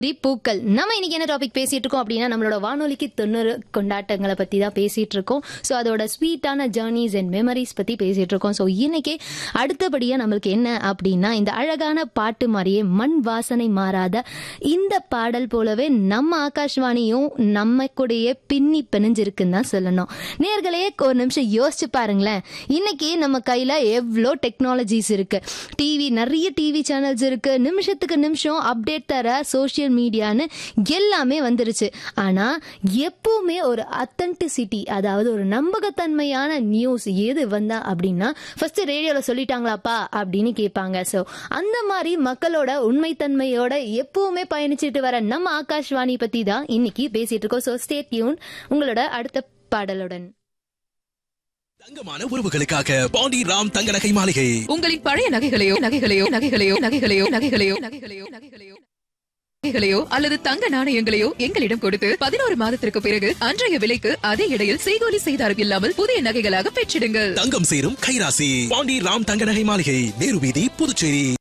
தி பூக்கள் நம்ம இன்னைக்கு என்ன டாபிக் பேசிட்டு இருக்கோம் அப்படின்னா நம்மளோட வானொலிக்கு தொண்ணூறு கொண்டாட்டங்களை பத்தி தான் பேசிட்டு இருக்கோம் ஸோ அதோட ஸ்வீட்டான ஜேர்னிஸ் அண்ட் மெமரிஸ் பத்தி பேசிட்டு இருக்கோம் ஸோ இன்னைக்கு அடுத்தபடியா நம்மளுக்கு என்ன அப்படின்னா இந்த அழகான பாட்டு மாதிரியே மண் வாசனை மாறாத இந்த பாடல் போலவே நம்ம ஆகாஷ்வாணியும் நம்ம கூடயே பின்னி பிணைஞ்சிருக்குன்னு தான் சொல்லணும் நேர்களே ஒரு நிமிஷம் யோசிச்சு பாருங்களேன் இன்னைக்கு நம்ம கையில எவ்வளோ டெக்னாலஜிஸ் இருக்கு டிவி நிறைய டிவி சேனல்ஸ் இருக்கு நிமிஷத்துக்கு நிமிஷம் அப்டேட் தர சோஷியல் மீடியான்னு எல்லாமே வந்துருச்சு ஆனா எப்பவுமே ஒரு அத்தன்டிசிட்டி அதாவது ஒரு நம்பகத்தன்மையான நியூஸ் எது வந்தா அப்படின்னா ஃபர்ஸ்ட் ரேடியோல சொல்லிட்டாங்களாப்பா அப்படின்னு கேட்பாங்க ஸோ அந்த மாதிரி மக்களோட உண்மைத்தன்மையோட எப்பவுமே பயணிச்சுட்டு வர நம்ம ஆகாஷ்வாணி பத்தி தான் இன்னைக்கு பேசிட்டு இருக்கோம் ஸோ ஸ்டே டியூன் உங்களோட அடுத்த பாடலுடன் தங்கமான உறவுகளுக்காக பாண்டி ராம் தங்க நகை மாளிகை உங்களின் பழைய நகைகளையோ நகைகளையோ நகைகளையோ நகைகளையோ நகைகளையோ நகைகளையோ நகைகளையோ நகைகளையோ அல்லது தங்க நாணயங்களையோ எங்களிடம் கொடுத்து பதினோரு மாதத்திற்கு பிறகு அன்றைய விலைக்கு அதே இடையில் செய்கூலி செய்தாரம் இல்லாமல் புதிய நகைகளாக பெற்றிடுங்கள் தங்கம் சேரும் கைராசி பாண்டி ராம் தங்க நகை மாளிகை நேரு வீதி புதுச்சேரி